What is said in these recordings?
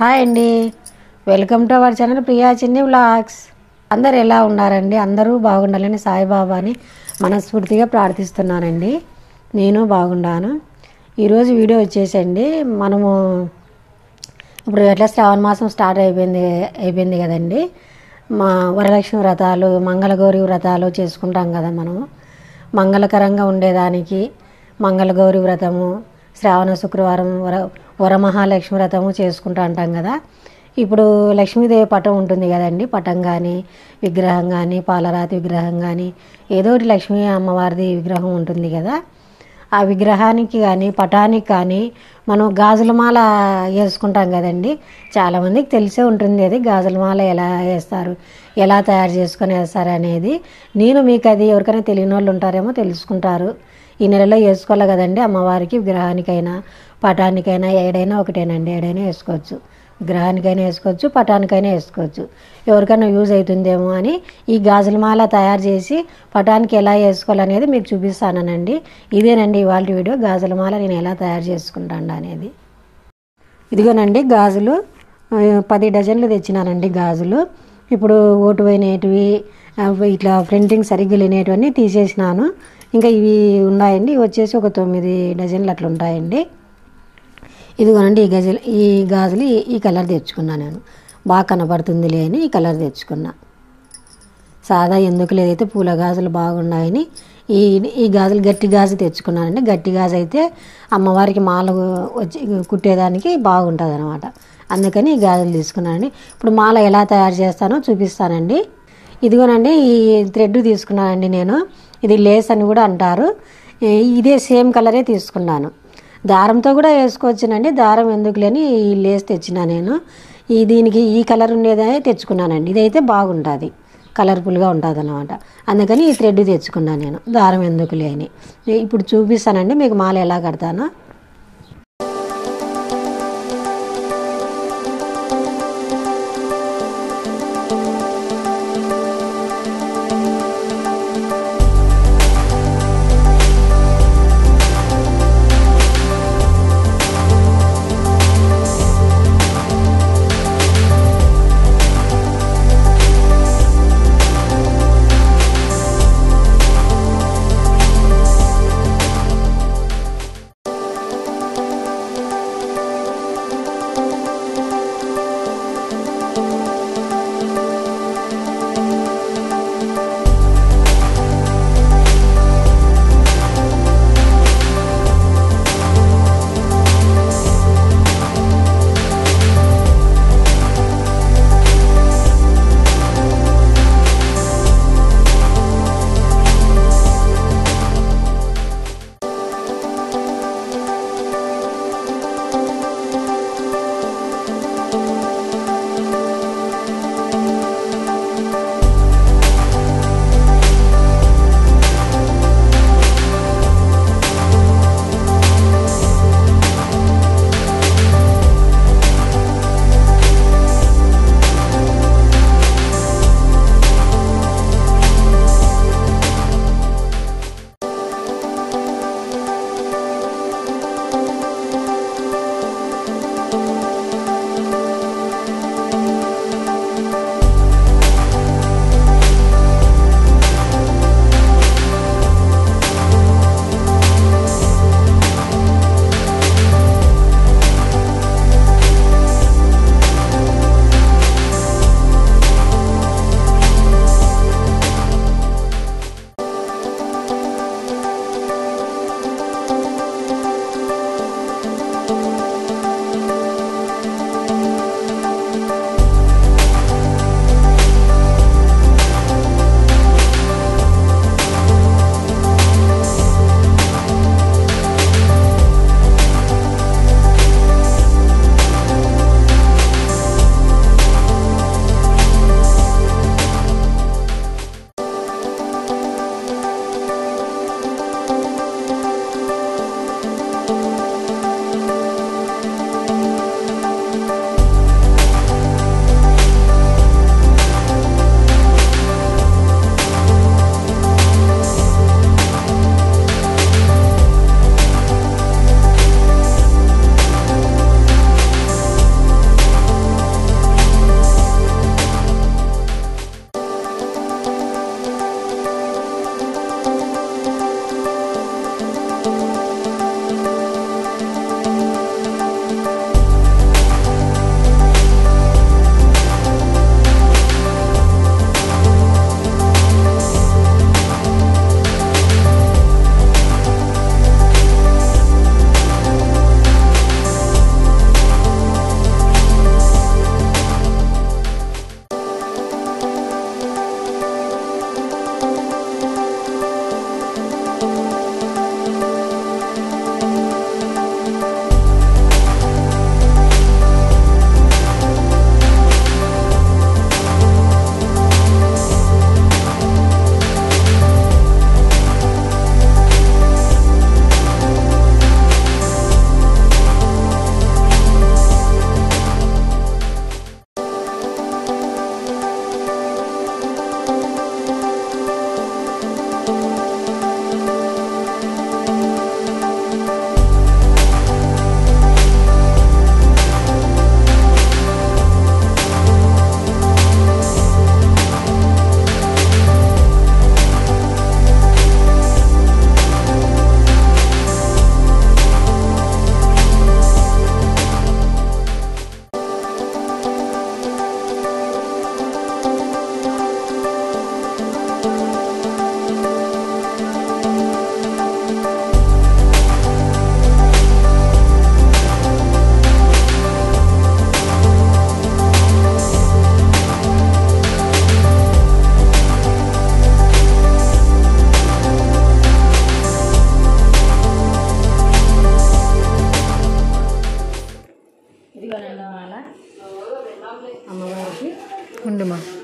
hi అండి welcome to our channel Priya Chinni vlogs అందరు ఎలా ఉన్నారండి అందరూ బాగుండాలని సాయిబాబాని మనస్ఫూర్తిగా ప్రార్థిస్తున్నానండి నేను బాగున్నాను ఈరోజు వీడియో వచ్చేసండి మనము ఇప్పుడు ఎట్లా శ్రావణ మాసం స్టార్ట్ అయిపోయింది అయిపోయింది కదండి మా వరలక్ష్మి వ్రతాలు మంగళగౌరి వ్రతాలు చేసుకుంటాం కదా మనము మంగళకరంగా ఉండేదానికి మంగళగౌరి వ్రతము శ్రావణ శుక్రవారం వర వరమహాలక్ష్మి వ్రతము చేసుకుంటూ అంటాం కదా ఇప్పుడు లక్ష్మీదేవి పటం ఉంటుంది కదండి పటం కానీ విగ్రహం కానీ పాలరాతి విగ్రహం కానీ ఏదో ఒకటి లక్ష్మీ అమ్మవారిది విగ్రహం ఉంటుంది కదా ఆ విగ్రహానికి కానీ పటానికి కానీ మనం గాజుల మాల వేసుకుంటాం కదండి చాలామందికి తెలిసే ఉంటుంది అది గాజుల మాల ఎలా వేస్తారు ఎలా తయారు చేసుకొని వేస్తారు అనేది నేను మీకు అది ఎవరికైనా తెలియని వాళ్ళు ఉంటారేమో తెలుసుకుంటారు ఈ నెలలో వేసుకోవాలి కదండి అమ్మవారికి విగ్రహానికైనా పటానికైనా ఏడైనా ఒకటేనండి ఏడైనా వేసుకోవచ్చు విగ్రహానికైనా వేసుకోవచ్చు పటానికైనా వేసుకోవచ్చు ఎవరికైనా యూజ్ అవుతుందేమో అని ఈ గాజుల మాల తయారు చేసి పటానికి ఎలా వేసుకోవాలనేది మీకు చూపిస్తానండి ఇదేనండి ఇవాళ వీడియో గాజుల మాల నేను ఎలా తయారు చేసుకుంటాను అనేది ఇదిగోనండి గాజులు ఆ, పది డజన్లు తెచ్చినానండి గాజులు ఇప్పుడు ఓటు పోయినవి అవి ఇట్లా ప్రింటింగ్ సరిగ్గా లేనేటివన్నీ తీసేసినాను ఇంకా ఇవి ఉన్నాయండి ఇవి వచ్చేసి ఒక తొమ్మిది డజన్లు అట్లా ఉంటాయండి ఇదిగోనండి ఈ గజలు ఈ గాజులు ఈ- ఈ కలర్ తెచ్చుకున్నా నేను బాగా కనపడుతుందిలే అని ఈ కలర్ తెచ్చుకున్నా సాదా ఎందుకు లేదైతే పూల గాజులు బాగున్నాయని ఈ ఈ గాజులు గట్టి గాజు తెచ్చుకున్నానండి గట్టి గాజు అయితే అమ్మవారికి మాల వచ్చి కుట్టేదానికి బాగుంటుంది అనమాట అందుకని ఈ గాజులు తీసుకున్నానండి ఇప్పుడు మాల ఎలా తయారు చేస్తానో చూపిస్తానండి ఇదిగోనండి ఈ థ్రెడ్ తీసుకున్నానండి నేను ఇది లేస్ అని కూడా అంటారు ఈ- ఇదే సేమ్ కలరే తీసుకున్నాను దారంతో కూడా వేసుకోవచ్చునండి దారం ఎందుకు లేని ఈ లేస్ తెచ్చిన నేను ఈ దీనికి ఈ కలర్ ఉండేదే తెచ్చుకున్నానండి ఇదైతే బాగుంటుంది కలర్ఫుల్గా ఉంటుంది అనమాట అందుకని ఈ థ్రెడ్ తెచ్చుకున్నాను నేను దారం ఎందుకు లేని ఇప్పుడు చూపిస్తానండి మీకు మాల ఎలా కడతానో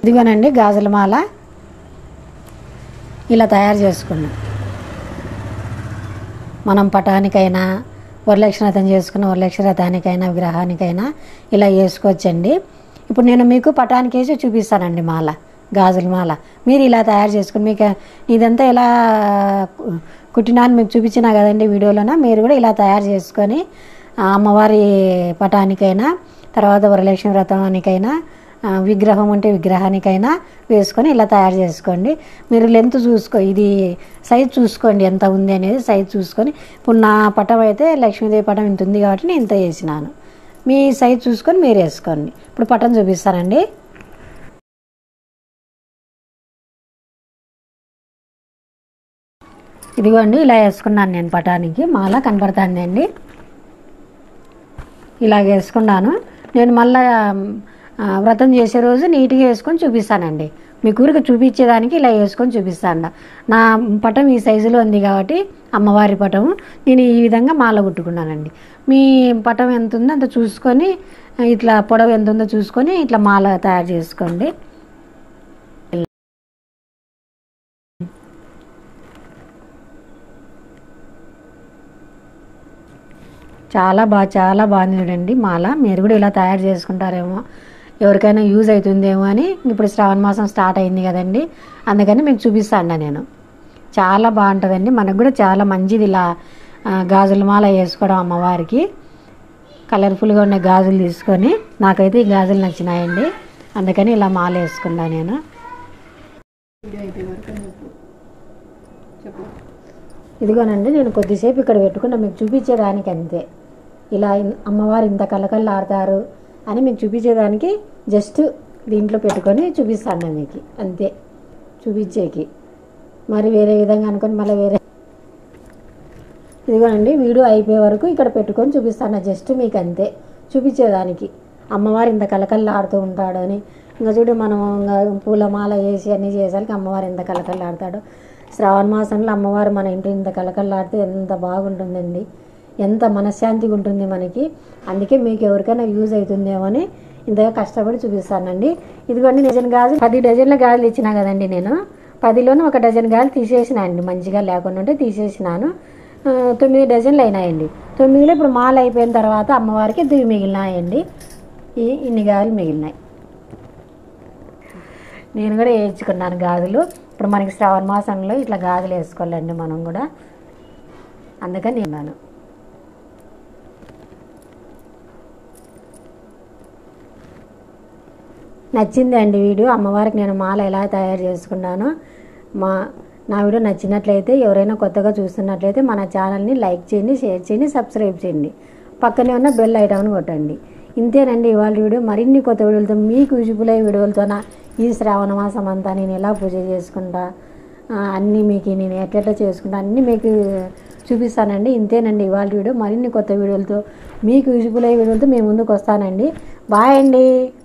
ఇదిగోనండి గాజుల మాల ఇలా తయారు చేసుకున్నాం మనం పటానికైనా వరలక్ష్మి రథం చేసుకున్న వరలక్ష్మి రథానికైనా విగ్రహానికైనా ఇలా వేసుకోవచ్చండి ఇప్పుడు నేను మీకు పటానికి వేసి చూపిస్తానండి మాల గాజుల మాల మీరు ఇలా తయారు చేసుకుని మీకు ఇదంతా ఎలా కుట్టినా అని మీకు చూపించినా కదండి వీడియోలోన మీరు కూడా ఇలా తయారు చేసుకొని ఆ అమ్మవారి పటానికైనా తర్వాత వరలక్ష్మి వ్రతానికైనా ఆ, విగ్రహం ఉంటే విగ్రహానికైనా వేసుకొని ఇలా తయారు చేసుకోండి మీరు లెంత్ చూసుకో ఇది సైజ్ చూసుకోండి ఎంత ఉంది అనేది సైజ్ చూసుకొని ఇప్పుడు నా పటం అయితే లక్ష్మీదేవి పటం ఇంత ఉంది కాబట్టి నేను ఇంత వేసినాను మీ సైజ్ చూసుకొని మీరు వేసుకోండి ఇప్పుడు పటం చూపిస్తానండి ఇదిగోండి ఇలా వేసుకున్నాను నేను పటానికి మాల కనపడుతుందండి ఇలాగ వేసుకున్నాను నేను మళ్ళా ఆ, వ్రతం చేసే రోజు నీట్గా వేసుకొని చూపిస్తానండి మీ ఊరికి చూపించేదానికి ఇలా వేసుకొని చూపిస్తాను నా పటం ఈ సైజులో ఉంది కాబట్టి అమ్మవారి పటం నేను ఈ విధంగా మాల కుట్టుకున్నానండి మీ పటం ఎంత ఉందో అంత చూసుకొని ఇట్లా పొడవు ఎంత ఉందో చూసుకొని ఇట్లా మాల తయారు చేసుకోండి చాలా బాగా చాలా బాగుంది చూడండి మాల మీరు కూడా ఇలా తయారు చేసుకుంటారేమో ఎవరికైనా యూజ్ అవుతుందేమో అని ఇప్పుడు శ్రావణ మాసం స్టార్ట్ అయింది కదండి అందుకని మీకు చూపిస్తాను నేను చాలా బాగుంటుందండి మనకు కూడా చాలా మంచిది ఇలా ఆ, గాజుల మాల వేసుకోవడం అమ్మవారికి కలర్ఫుల్గా ఉన్న గాజులు తీసుకొని నాకైతే ఈ గాజులు నచ్చినాయండి అందుకని ఇలా మాల వేసుకున్నా నేను ఇదిగోనండి నేను కొద్దిసేపు ఇక్కడ పెట్టుకున్నా మీకు చూపించేదానికి అంతే ఇలా ఇన్- అమ్మవారు ఇంత కలకల్లాడతారు అని మీకు చూపించేదానికి జస్ట్ దీంట్లో పెట్టుకొని చూపిస్తాను నేను మీకు అంతే చూపించేకి మరి వేరే విధంగా అనుకొని మళ్ళీ వేరే ఇదిగోనండి వీడియో అయిపోయే వరకు ఇక్కడ పెట్టుకొని చూపిస్తాను జస్ట్ మీకు అంతే చూపించేదానికి అమ్మవారు ఇంత కలకల్లాడుతూ ఉంటాడు అని ఇంకా చూడు మనం ఇంకా పూలమాల వేసి అన్నీ చేసానికి అమ్మవారు ఎంత కలకల్లాడతాడు శ్రావణ మాసంలో అమ్మవారు మన ఇంట్లో ఇంత కలకల్లాడితే ఎంత బాగుంటుందండి ఎంత మనశ్శాంతిగా ఉంటుంది మనకి అందుకే మీకు ఎవరికైనా యూజ్ అవుతుందేమో అని ఇంతగా కష్టపడి చూపిస్తానండి ఇదిగోండి డజన్ గాజులు పది డజన్ల గాజులు ఇచ్చినా కదండి నేను పదిలోనూ ఒక డజన్ గాజులు తీసేసిన అండి మంచిగా లేకుండా ఉంటే తీసేసినాను ఆ, తొమ్మిది డజన్లు అయినాయండి తొమ్మిదిలో ఇప్పుడు మాల అయిపోయిన తర్వాత అమ్మవారికి దివి మిగిలినాయండి ఈ ఇన్ని గాజులు మిగిలినాయి నేను కూడా వేయించుకున్నాను గాజులు ఇప్పుడు మనకి శ్రావణ మాసంలో ఇట్లా గాజులు వేసుకోవాలండి మనం కూడా అందుకని నేను నచ్చింది అండి వీడియో అమ్మవారికి నేను మాల ఎలా తయారు చేసుకున్నానో మా నా వీడియో నచ్చినట్లయితే ఎవరైనా కొత్తగా చూస్తున్నట్లయితే మన ఛానల్ని లైక్ చేయండి షేర్ చేయండి సబ్స్క్రైబ్ చేయండి పక్కనే ఉన్న బెల్ ఐటాన్ని కొట్టండి ఇంతేనండి ఇవాళ వీడియో మరిన్ని కొత్త వీడియోలతో మీకు యూజ్ఫుల్ అయ్యే వీడియోలతోన ఈ శ్రావణ మాసం అంతా నేను ఎలా పూజ చేసుకుంటా ఆ, అన్నీ మీకు నేను ఎట్లెట్లా చేసుకుంటా అన్నీ మీకు చూపిస్తానండి ఇంతేనండి ఇవాళ వీడియో మరిన్ని కొత్త వీడియోలతో మీకు యూజ్ఫుల్ అయ్యే వీడియోలతో మేము ముందుకు వస్తానండి బాయ్ అండి